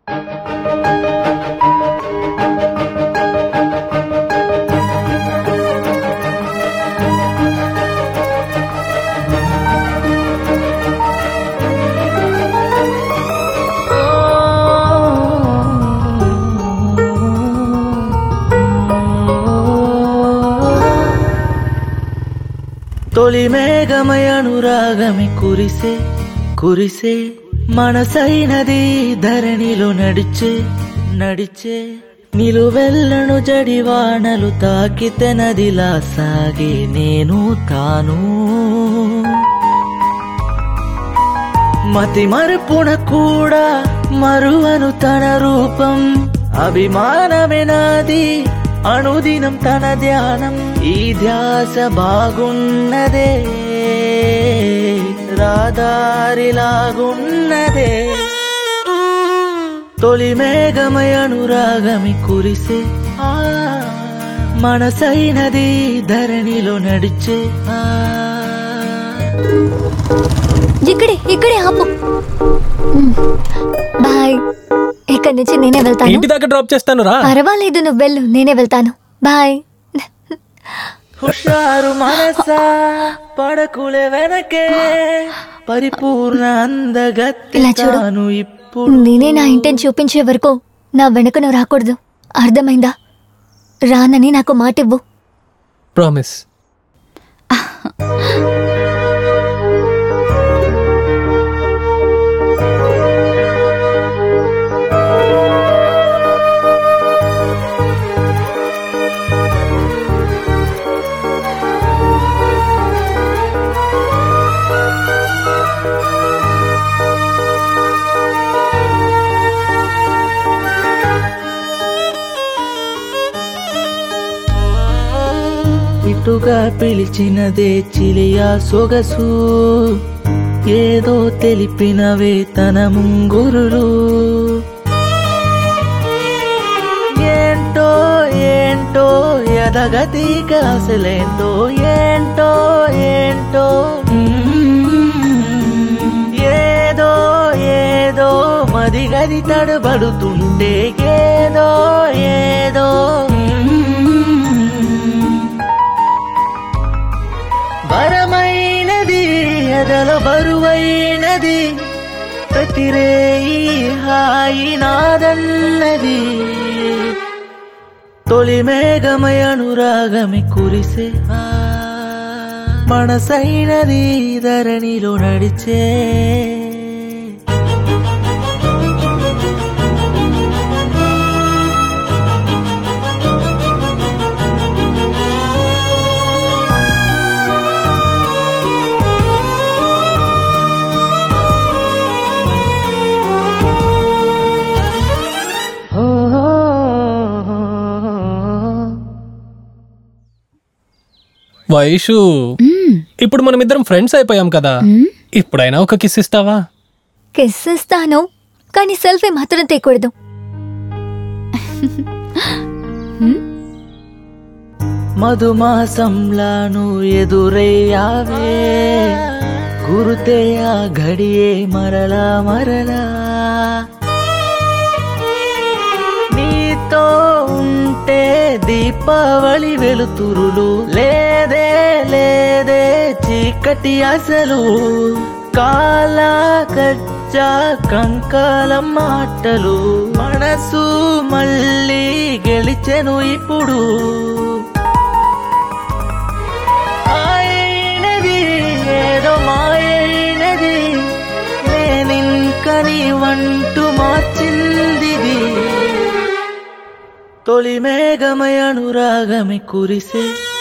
తొలి మేఘమయ అనురాగమి కురిసే కురిసే మనసైనది ధరణిలో నడిచే నడిచే నిలువెల్లను జడివానలు తాకితే నదిలా సాగే నేను తాను మతి మరుపున కూడా మరువను తన రూపం అభిమానమే నాది అనుదినం తన ధ్యానం ఈ ధ్యాస బాగున్నదే రాదారిలాగున్నదే తొలి మేఘమయ అనురాగమి కురిసే ఆ మనసైనది ధరణిలో నడిచే ఆ ఇక్కడే ఇక్కడే ఆపు మ్, బాయ్ ఇక్కడి నుంచి నేనే వెళ్తాను ఇంటి దాకా డ్రాప్ చేస్తాను రా పర్వాలేదు నువ్వు వెళ్ళు నేనే వెళ్తాను బాయ్ హుషారు మనసా పడకులే వెనకే పరిపూర్ణ అందగత్తి ఇలా చూడు. తాను ఇప్పుడు నేనే నా ఇంటిని చూపించే వరకు నా వెనక నువ్వు రాకూడదు అర్థమైందా రానని నాకు మాట ఇవ్వు ప్రామిస్ ఇటుగా పిలిచినదే చిలియా సొగసు ఏదో తెలిపినవే తన ముంగురులు ఏంటో ఏంటో ఎదగతీక అసలేంటో ఏంటో ఏంటో మ్మ్. ఏదో ఏదో మది గది తడబడుతుంటే ఏదో ఏదో మ్మ్. బరమైనది ఎదల బరువైనది ప్రతిరేయి హాయి నాదన్నది తొలి మేఘమయ అనురాగమి కురిసే ఆ మనసైనది ధరణిలో నడిచే ఓ, ఓ, ఓ, ఓ. వైషు ఇప్పుడు మనం ఇద్దరం ఫ్రెండ్స్ అయిపోయాం కదా ఇప్పుడైనా ఒక కిస్ ఇస్తావా కిస్ ఇస్తాను కానీ సెల్ఫీ మాత్రం తీయకూడదు మధుమాసంలాను ఎదురయ్యావే గురుతే ఆ ఘడియే మరలా మరలా నీతో ఉంటే దీపావళి వెలుతురులు లేదే లేదే చీకటి అసలు కాల కచ్చా కంకాలం మాటలు మనసు మళ్ళీ గెలిచెను ఇప్పుడు ఆయనది ఏదో మాయైనది నేనింక నీ వంటు మార్చిందిది తొలి మేఘమయ అనురాగమి కురిసే